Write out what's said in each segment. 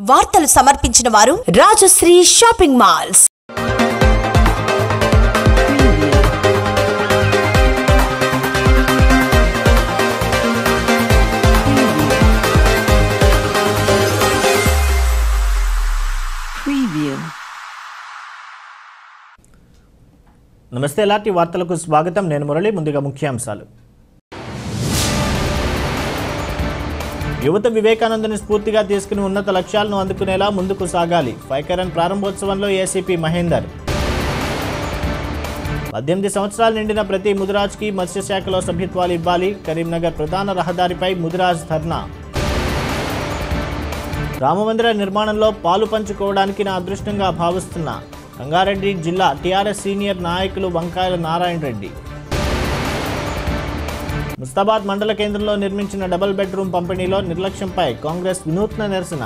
వార్తలు సమర్పించిన వారు రాజశ్రీ షాపింగ్ మాల్స్ Preview. నమస్తే ఎలాంటి వార్తలకు స్వాగతం నేను మురళి ముందుగా ముఖ్యాంశాలు యువత వివేకానందని స్ఫూర్తిగా తీసుకుని ఉన్నత లక్ష్యాలను అందుకునేలా ముందుకు సాగాలి ఫైకరన్ ప్రారంభోత్సవంలో ఏసీపీ మహేందర్ పద్దెనిమిది సంవత్సరాలు నిండిన ప్రతి ముదిరాజ్కి మత్స్యశాఖలో సభ్యత్వాలు ఇవ్వాలి కరీంనగర్ ప్రధాన రహదారిపై ముదిరాజ్ ధర్నా రామమందిర నిర్మాణంలో పాలు పంచుకోవడానికి నా అదృష్టంగా భావిస్తున్నా రంగారెడ్డి జిల్లా టీఆర్ఎస్ సీనియర్ నాయకులు వంకాయల నారాయణ రెడ్డి ముస్తాబాద్ మండల కేంద్రంలో నిర్మించిన డబుల్ బెడ్రూమ్ పంపిణీలో నిర్లక్ష్యంపై కాంగ్రెస్ వినూత్న నిరసన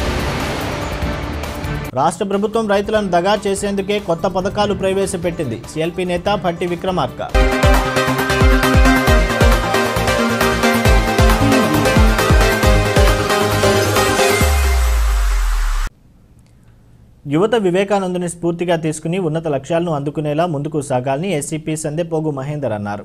రాష్ట్ర ప్రభుత్వం రైతులను దగా చేసేందుకే కొత్త పథకాలు ప్రవేశపెట్టింది సిఎల్పి నేత భట్టి విక్రమార్క యువత వివేకానందుని స్ఫూర్తిగా తీసుకుని ఉన్నత లక్ష్యాలను అందుకునేలా ముందుకు సాగాలని ఎస్సీపీ సందెపోగు మహేందర్ అన్నారు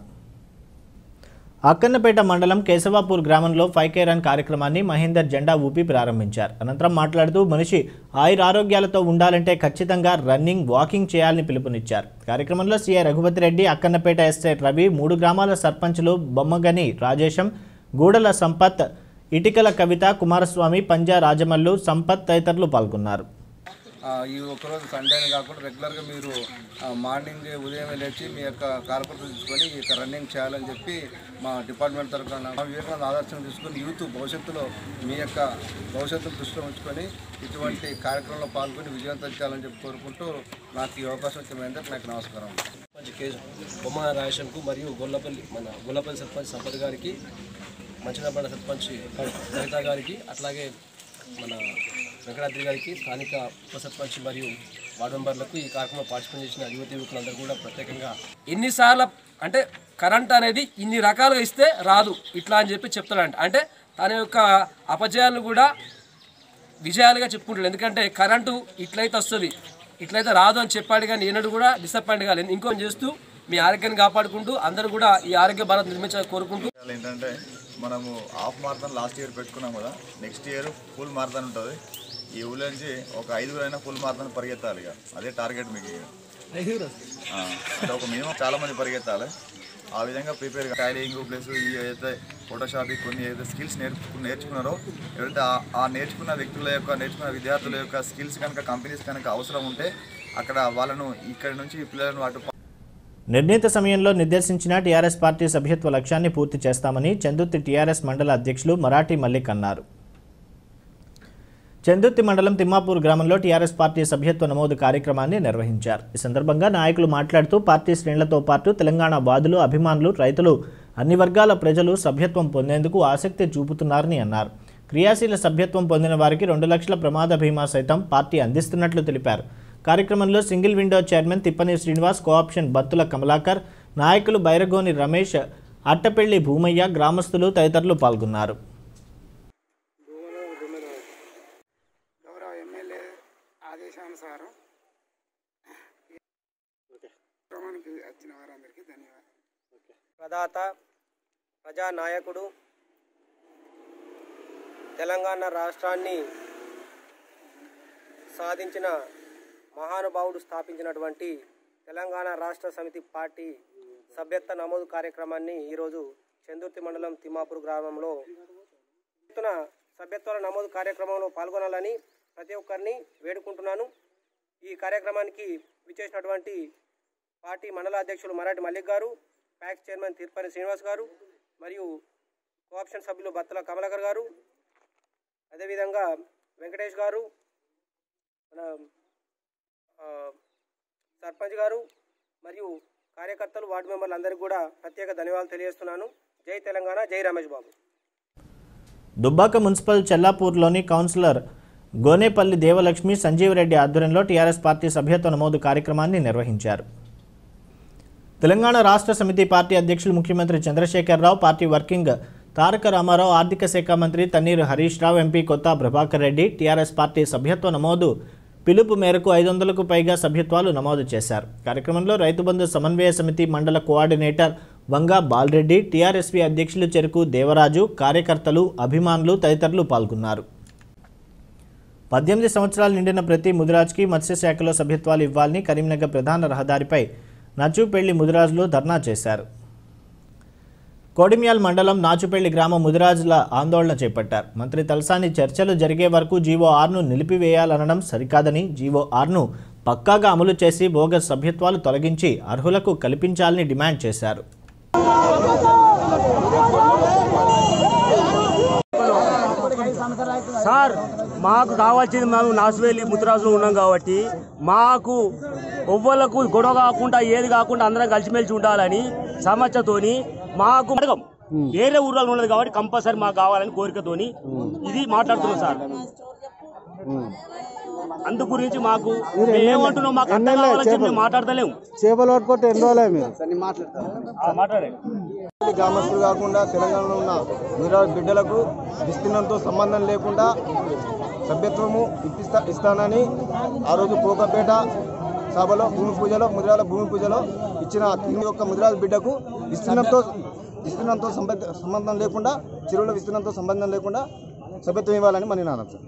అక్కన్నపేట మండలం కేశవాపూర్ గ్రామంలో ఫైవ్ కే రన్ కార్యక్రమాన్ని మహేందర్ జెండా ఊపి ప్రారంభించారు అనంతరం మాట్లాడుతూ మనిషి ఆయురారోగ్యాలతో ఉండాలంటే ఖచ్చితంగా రన్నింగ్ వాకింగ్ చేయాలని పిలుపునిచ్చారు కార్యక్రమంలో సీఐ రఘుపతి రెడ్డి అక్కన్నపేట ఎస్ఐ రవి మూడు గ్రామాల సర్పంచులు బొమ్మగని రాజేశం గూడల సంపత్ ఇటికల కవిత కుమారస్వామి పంజా రాజమల్లు సంపత్ తదితరులు పాల్గొన్నారు ఆ, ఈ ఒక్కరోజు సండే అని కాకుండా రెగ్యులర్గా మీరు ఆ, మార్నింగ్ ఉదయం లేచి మీ యొక్క కార్పొరేట్ తీసుకొని ఈ యొక్క రన్నింగ్ చేయాలని చెప్పి మా డిపార్ట్మెంట్ తరఫున మా వివేకానంద ఆదర్శం తీసుకొని యూత్ భవిష్యత్తులో మీ యొక్క భవిష్యత్తును దృష్టిలో ఉంచుకొని ఇటువంటి కార్యక్రమంలో పాల్గొని విజయవంతం చేయాలని చెప్పి కోరుకుంటూ నాకు ఈ అవకాశం ఇచ్చినందుకు నాకు నమస్కారం సర్పంచ్ కేసు బొమ్మ రాజేషన్కు మరియు గొల్లపల్లి మన గొల్లపల్లి సర్పంచ్ సంపత్ గారికి మంచినపడ సర్పంచ్ కవిత గారికి అట్లాగే మన వెంకటాద్రి గారికి స్థానిక ఉప సర్పంచ్ మరియు వార్డు మెంబర్లకు ఈ కార్యక్రమంలో పార్టిసిపేట్ చేసిన యువతి యువకులందరూ కూడా ప్రత్యేకంగా ఎన్నిసార్లు అంటే కరెంట్ అనేది ఇన్ని రకాలుగా ఇస్తే రాదు ఇట్లా అని చెప్పి చెప్తాడంట అంటే తన యొక్క అపజయాలను కూడా విజయాలుగా చెప్పుకుంటాడు ఎందుకంటే కరెంటు ఇట్లయితే వస్తుంది ఇట్లయితే రాదు అని చెప్పాడు కానీ ఈనాడు కూడా డిసప్పాయింట్ కాలేదు ఇంకో చేస్తూ మీ ఆరోగ్యాన్ని కాపాడుకుంటూ అందరూ కూడా ఈ ఆరోగ్య భారత్ నిర్మించాలని కోరుకుంటూ విషయాలు ఏంటంటే మనము హాఫ్ మారథాన్ లాస్ట్ ఇయర్ పెట్టుకున్నాం కదా నెక్స్ట్ ఇయర్ ఫుల్ మారథాన్ ఉంటుంది ఈ ఊళ్ళో నుంచి ఒక ఐదుగురు అయినా ఫుల్ మారథాన్ పరిగెత్తాలి ఇక అదే టార్గెట్ మీకు ఇక. ఆ, అంటే ఒక మినిమం చాలా మంది పరిగెత్తాలి ఆ విధంగా ప్రిపేర్ టైలింగ్ ప్లస్ ఈ ఏదైతే ఫోటోషాపింగ్ కొన్ని ఏదైతే స్కిల్స్ నేర్చు నేర్చుకున్నారో ఎవరైతే ఆ- ఆ నేర్చుకున్న వ్యక్తుల యొక్క నేర్చుకున్న విద్యార్థుల యొక్క స్కిల్స్ కనుక కంపెనీస్ కనుక అవసరం ఉంటే అక్కడ వాళ్ళను ఇక్కడ నుంచి ఈ పిల్లలను అటు నిర్ణీత సమయంలో నిర్దేశించిన టీఆర్ఎస్ పార్టీ సభ్యత్వ లక్ష్యాన్ని పూర్తి చేస్తామని చందుర్తి టీఆర్ఎస్ మండల అధ్యక్షులు మరాఠీ మల్లిక్ అన్నారు చందుర్తి మండలం తిమ్మాపూర్ గ్రామంలో టీఆర్ఎస్ పార్టీ సభ్యత్వ నమోదు కార్యక్రమాన్ని నిర్వహించారు ఈ సందర్భంగా నాయకులు మాట్లాడుతూ పార్టీ శ్రేణులతో పాటు తెలంగాణ వాదులు అభిమానులు రైతులు అన్ని వర్గాల ప్రజలు సభ్యత్వం పొందేందుకు ఆసక్తి చూపుతున్నారని అన్నారు క్రియాశీల సభ్యత్వం పొందిన వారికి రెండు లక్షల ప్రమాద బీమా సైతం పార్టీ అందిస్తున్నట్లు తెలిపారు కార్యక్రమంలో single window chairman Thippani Srinivas cooption Battula Kamalakar నాయకులు బైరగోని రమేష్ అట్టపెల్లి భూమయ్య గ్రామస్తులు తదితరులు పాల్గొన్నారు గౌరవ ఎమ్మెల్యే ఆదేశానుసారం క్రమానికి వచ్చిన వారందరికీ ధన్యవాదాలు ప్రదాత ప్రజానాయకుడు తెలంగాణ రాష్ట్రాన్ని సాధించిన మహానుభావుడు స్థాపించినటువంటి తెలంగాణ రాష్ట్ర సమితి పార్టీ సభ్యత్వ నమోదు కార్యక్రమాన్ని ఈరోజు చందుర్తి మండలం తిమ్మాపూర్ గ్రామంలో ఎత్తున సభ్యత్వాల నమోదు కార్యక్రమంలో పాల్గొనాలని ప్రతి ఒక్కరిని వేడుకుంటున్నాను ఈ కార్యక్రమానికి విచ్చేసినటువంటి పార్టీ మండల అధ్యక్షులు మరాఠీ మల్లిక్ గారు ప్యాక్స్ చైర్మన్ తిరుపతి శ్రీనివాస్ గారు మరియు కోఆప్షన్ సభ్యులు బత్తల కమలాకర్ గారు అదేవిధంగా వెంకటేష్ గారు మన ఆ, సర్పంచ్ గారు మరియు కార్యకర్తలు వార్డు మెంబర్లు అందరికీ కూడా ప్రత్యేక ధన్యవాదాలు తెలియజేస్తున్నాను జై తెలంగాణ జై రమేష్ బాబు దుబ్బాక మున్సిపల్ చెల్లాపూర్లోని కౌన్సిలర్ గోనేపల్లి దేవలక్ష్మి సంజీవరెడ్డి ఆధ్వర్యంలో టీఆర్ఎస్ పార్టీ సభ్యత్వ నమోదు కార్యక్రమాన్ని నిర్వహించారు తెలంగాణ రాష్ట్ర సమితి పార్టీ అధ్యక్షులు ముఖ్యమంత్రి చంద్రశేఖరరావు పార్టీ వర్కింగ్ తారక రామారావు ఆర్థిక శాఖ మంత్రి తన్నీరు హరీష్ రావు ఎంపీ కొత్త ప్రభాకర్ రెడ్డి టీఆర్ఎస్ పార్టీ సభ్యత్వ నమోదు పిలుపు మేరకు ఐదు వందలకు పైగా సభ్యత్వాలు నమోదు చేశారు కార్యక్రమంలో రైతు బంధు సమన్వయ సమితి మండల కోఆర్డినేటర్ వంగా బాలరెడ్డి టీఆర్ఎస్పీ అధ్యక్షులు చెరుకు దేవరాజు కార్యకర్తలు అభిమానులు తదితరులు పాల్గొన్నారు పద్దెనిమిది సంవత్సరాలు నిండిన ప్రతి ముదిరాజ్కి మత్స్యశాఖలో సభ్యత్వాలు ఇవ్వాలని కరీంనగర్ ప్రధాన రహదారిపై నచ్చుపెళ్లి ముదిరాజులు ధర్నా చేశారు కోడిమ్యాల్ మండలం నాచుపెళ్లి గ్రామ ముదిరాజుల ఆందోళన చేపట్టారు మంత్రి తలసాని చర్చలు జరిగే వరకు జీవో ఆర్ను నిలిపివేయాలనడం సరికాదని జీవో ఆర్ను పక్కాగా అమలు చేసి బోగస్ సభ్యత్వాలు తొలగించి అర్హులకు కల్పించాలని డిమాండ్ చేశారు సార్ మాకు కావాల్సింది మేము నాసువేలి ముత్తరాజులో ఉన్నాం కాబట్టి మాకు ఎవ్వలకు గొడవ కాకుండా ఏది కాకుండా అందరం కలిసిమెలిసి ఉండాలని సమస్యతోని మాకు అడగం వేరే ఊర్లో ఉన్నది కాబట్టి కంపల్సరీ మాకు కావాలని కోరికతోని ఇది మాట్లాడుతున్నాం సార్ అందు గురించి మాకు మేము ఏమంటున్నాం మాకు అర్థం కావాలని చెప్పి మేము మాట్లాడతలేము చేపలు పట్టుకుంటే ఎన్ని రోజులే మీరు ఆ, మాట్లాడే గ్రామస్తులు కాకుండా తెలంగాణలో ఉన్న ముదిరాజు బిడ్డలకు విస్తీర్ణంతో సంబంధం లేకుండా సభ్యత్వము ఇప్పిస్తా ఇస్తానని ఆ రోజు కోకపేట సభలో భూమి పూజలో ముదిరాల భూమి పూజలో ఇచ్చిన తిని యొక్క ముదిరాజు బిడ్డకు విస్తీర్ణంతో విస్తీర్ణంతో సంబంధ సంబంధం లేకుండా చెరువుల విస్తీర్ణంతో సంబంధం లేకుండా సభ్యత్వం ఇవ్వాలని మన నినాదం సార్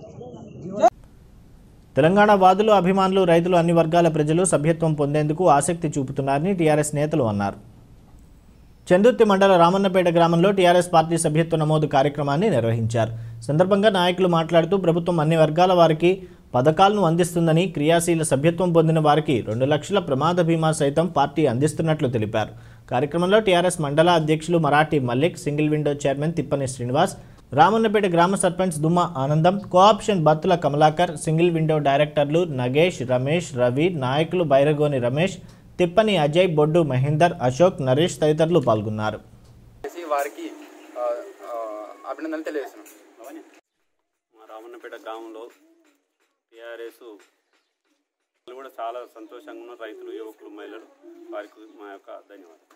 తెలంగాణ వాదులు అభిమానులు రైతులు అన్ని వర్గాల ప్రజలు సభ్యత్వం పొందేందుకు ఆసక్తి చూపుతున్నారని టీఆర్ఎస్ నేతలు అన్నారు చందుర్తి మండల రామన్నపేట గ్రామంలో టీఆర్ఎస్ పార్టీ సభ్యత్వ నమోదు కార్యక్రమాన్ని నిర్వహించారు సందర్భంగా నాయకులు మాట్లాడుతూ ప్రభుత్వం అన్ని వర్గాల వారికి పథకాలను అందిస్తుందని క్రియాశీల సభ్యత్వం పొందిన వారికి రెండు లక్షల ప్రమాద బీమా సైతం పార్టీ అందిస్తున్నట్లు తెలిపారు కార్యక్రమంలో టీఆర్ఎస్ మండల అధ్యక్షులు Marathi Mallik single window chairman Thippani Srinivas Ramannapeta గ్రామ sarpanch Dumma Anandam cooption Battula Kamalakar single window డైరెక్టర్లు నగేష్ రమేష్ రవి నాయకులు బైరగోని రమేష్ తిప్పని అజయ్ బొడ్డు మహేందర్ అశోక్ నరేష్ తదితరులు పాల్గొన్నారు చేసి వారికి ఆ, ఆ, అభినందనలు తెలియజేస్తున్నాం మా రామన్నపేట గ్రామంలో టీఆర్ఎస్ వాళ్ళు కూడా చాలా సంతోషంగా ఉన్నారు రైతులు యువకులు మహిళలు వారికి మా యొక్క ధన్యవాదాలు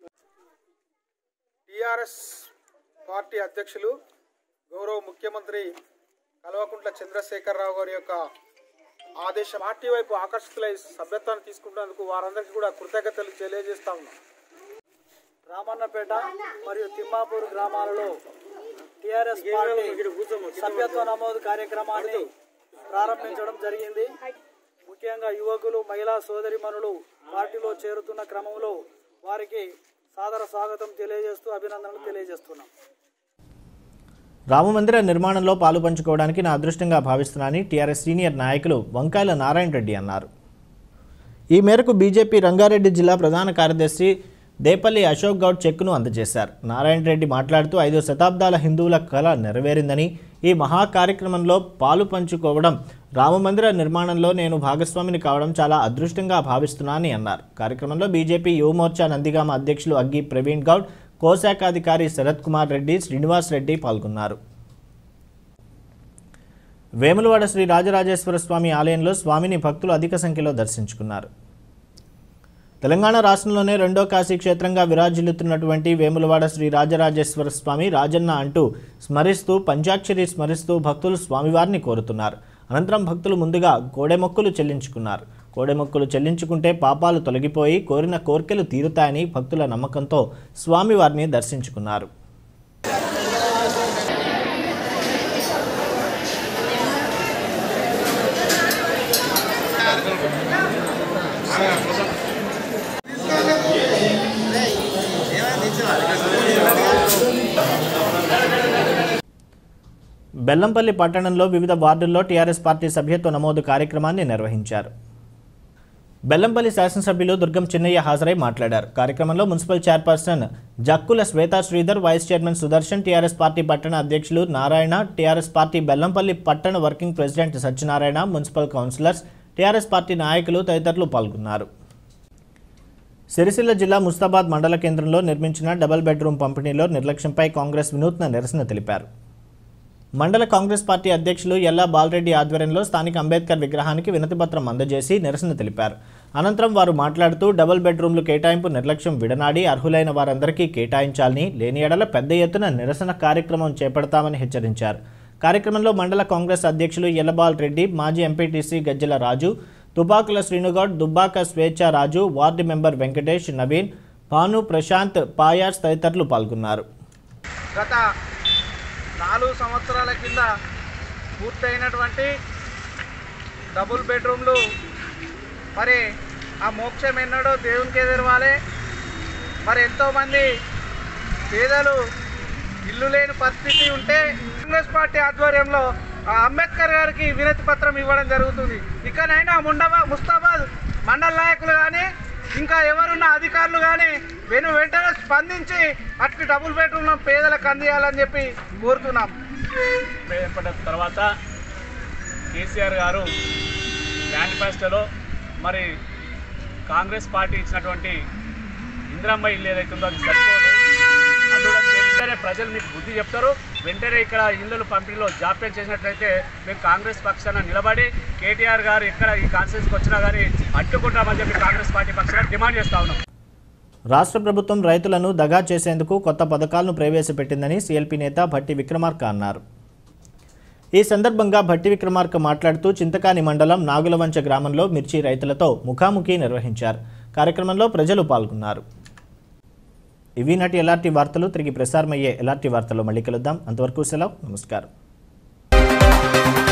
టిఆర్ఎస్ పార్టీ అధ్యక్షులు గౌరవ ముఖ్యమంత్రి కల్వకుంట్ల చంద్రశేఖరరావు గారి యొక్క ఆదేశం పార్టీ వైపు ఆకర్షితులై సభ్యత్వాన్ని తీసుకుంటున్నందుకు వారందరికీ కూడా కృతజ్ఞతలు తెలియజేస్తా ఉన్నాం రామన్నపేట మరియు తిమ్మాపూర్ గ్రామాలలో టిఆర్ఎస్ పార్టీ సభ్యత్వ నమోదు కార్యక్రమాన్ని ప్రారంభించడం జరిగింది ముఖ్యంగా యువకులు మహిళా సోదరిమణులు పార్టీలో చేరుతున్న క్రమంలో వారికి సాదర స్వాగతం తెలియజేస్తూ అభినందనలు తెలియజేస్తున్నాం రామమందిర నిర్మాణంలో పాలు పంచుకోవడానికి నా అదృష్టంగా భావిస్తున్నానని టీఆర్ఎస్ సీనియర్ నాయకులు వంకాయల నారాయణ రెడ్డి అన్నారు ఈ మేరకు బీజేపీ రంగారెడ్డి జిల్లా ప్రధాన కార్యదర్శి దేపల్లి అశోక్ గౌడ్ చెక్కును అందజేశారు నారాయణ రెడ్డి మాట్లాడుతూ ఐదు శతాబ్దాల హిందువుల కళ నెరవేరిందని ఈ మహా కార్యక్రమంలో పాలు పంచుకోవడం రామమందిర నిర్మాణంలో నేను భాగస్వామిని కావడం చాలా అదృష్టంగా భావిస్తున్నానని అన్నారు కార్యక్రమంలో బీజేపీ యువమోర్చా నందిగామ అధ్యక్షులు అగ్గి ప్రవీణ్ గౌడ్ కోశాఖాధికారి శరత్ కుమార్ రెడ్డి శ్రీనివాస్ రెడ్డి పాల్గొన్నారు వేములవాడ శ్రీ రాజరాజేశ్వర స్వామి ఆలయంలో స్వామిని భక్తులు అధిక సంఖ్యలో దర్శించుకున్నారు తెలంగాణ రాష్ట్రంలోనే రెండో కాశీ క్షేత్రంగా విరాజిల్లుతున్నటువంటి వేములవాడ శ్రీ రాజరాజేశ్వర స్వామి రాజన్న అంటూ స్మరిస్తూ పంచాక్షరి స్మరిస్తూ భక్తులు స్వామివారిని కోరుతున్నారు అనంతరం భక్తులు ముందుగా కోడెమొక్కులు చెల్లించుకున్నారు కోడెమొక్కులు చెల్లించుకుంటే పాపాలు తొలగిపోయి కోరిన కోర్కెలు తీరుతాయని భక్తుల నమ్మకంతో స్వామివారిని దర్శించుకున్నారు బెల్లంపల్లి పట్టణంలో వివిధ వార్డుల్లో టీఆర్ఎస్ పార్టీ సభ్యత్వ నమోదు కార్యక్రమాన్ని నిర్వహించారు బెల్లంపల్లి శాసనసభ్యులు దుర్గం చిన్నయ్య హాజరై మాట్లాడారు కార్యక్రమంలో municipal chairperson Jakkula Shweta Sridhar vice chairman Sudarshan TRS party పట్టణ అధ్యక్షులు నారాయణ టీఆర్ఎస్ పార్టీ బెల్లంపల్లి పట్టణ working president Satyanarayana municipal councillors TRS party నాయకులు తదితరులు పాల్గొన్నారు సిరిసిల్ల జిల్లా ముస్తాబాద్ మండల కేంద్రంలో నిర్మించిన డబుల్ బెడ్రూమ్ పంపిణీలో నిర్లక్ష్యంపై కాంగ్రెస్ వినూత్న నిరసన తెలిపారు మండల కాంగ్రెస్ పార్టీ అధ్యక్షులు ఎల్లా బాలరెడ్డి ఆధ్వర్యంలో స్థానిక అంబేద్కర్ విగ్రహానికి వినతిపత్రం అందజేసి నిరసన తెలిపారు అనంతరం వారు మాట్లాడుతూ డబుల్ బెడ్రూమ్లు కేటాయింపు నిర్లక్ష్యం విడనాడి అర్హులైన వారందరికీ కేటాయించాలని లేని ఎడల పెద్ద ఎత్తున నిరసన కార్యక్రమం చేపడతామని హెచ్చరించారు కార్యక్రమంలో మండల కాంగ్రెస్ అధ్యక్షులు ఎల్లబాల్ రెడ్డి మాజీ ఎంపీటీసీ గజ్జల రాజు తుబాకుల శ్రీనుగౌడ్ దుబ్బాక స్వేచ్ఛ రాజు వార్డు మెంబర్ వెంకటేష్ నవీన్ భాను ప్రశాంత్ పాయాస్ తదితరులు పాల్గొన్నారు గత నాలుగు సంవత్సరాల కింద పూర్తయినటువంటి డబుల్ బెడ్రూమ్లు మరి ఆ మోక్షం ఎన్నడో దేవునికి ఎదురవాలి మరి ఎంతోమంది పేదలు ఇల్లు లేని పరిస్థితి ఉంటే కాంగ్రెస్ పార్టీ ఆధ్వర్యంలో ఆ అంబేద్కర్ గారికి వినతి పత్రం ఇవ్వడం జరుగుతుంది ఇకనైనా ముండబా ముస్తాబాద్ మండల నాయకులు కానీ ఇంకా ఎవరున్న అధికారులు కానీ వెను వెంటనే స్పందించి అట్టి డబుల్ బెడ్రూమ్ పేదలకు అందియాలని చెప్పి కోరుతున్నాం ఏర్పడిన తర్వాత కేసీఆర్ గారు మేనిఫెస్టోలో మరి కాంగ్రెస్ పార్టీ ఇచ్చినటువంటి ఇందిరమ్మ ఇల్లు ఏదైతుందో అది సరిపోదు అందులో వెంటనే ప్రజలు మీకు బుద్ధి చెప్తారు వెంటనే ఇక్కడ ఇల్లులు పంపిణీలో జాప్యం చేసినట్లయితే మేము కాంగ్రెస్ పక్షాన నిలబడి కేటీఆర్ గారు ఎక్కడ ఈ కాన్స్టిట్యూన్స్కి వచ్చినా కానీ అడ్డుకుంటామని చెప్పి కాంగ్రెస్ పార్టీ పక్షాన డిమాండ్ చేస్తా ఉన్నాం రాష్ట్ర ప్రభుత్వం రైతులను దగా చేసేందుకు కొత్త పథకాలను ప్రవేశపెట్టిందని సీఎల్పీ నేత భట్టి విక్రమార్క అన్నారు ఈ సందర్భంగా భట్టి విక్రమార్క మాట్లాడుతూ చింతకాని మండలం నాగులవంచ గ్రామంలో మిర్చి రైతులతో ముఖాముఖి నిర్వహించారు కార్యక్రమంలో ప్రజలు పాల్గొన్నారు ఇవి నాటి ఎలాంటి వార్తలు తిరిగి ప్రసారమయ్యే ఎలాంటి వార్తలు మళ్ళీ కలుద్దాం అంతవరకు సెలవు నమస్కారం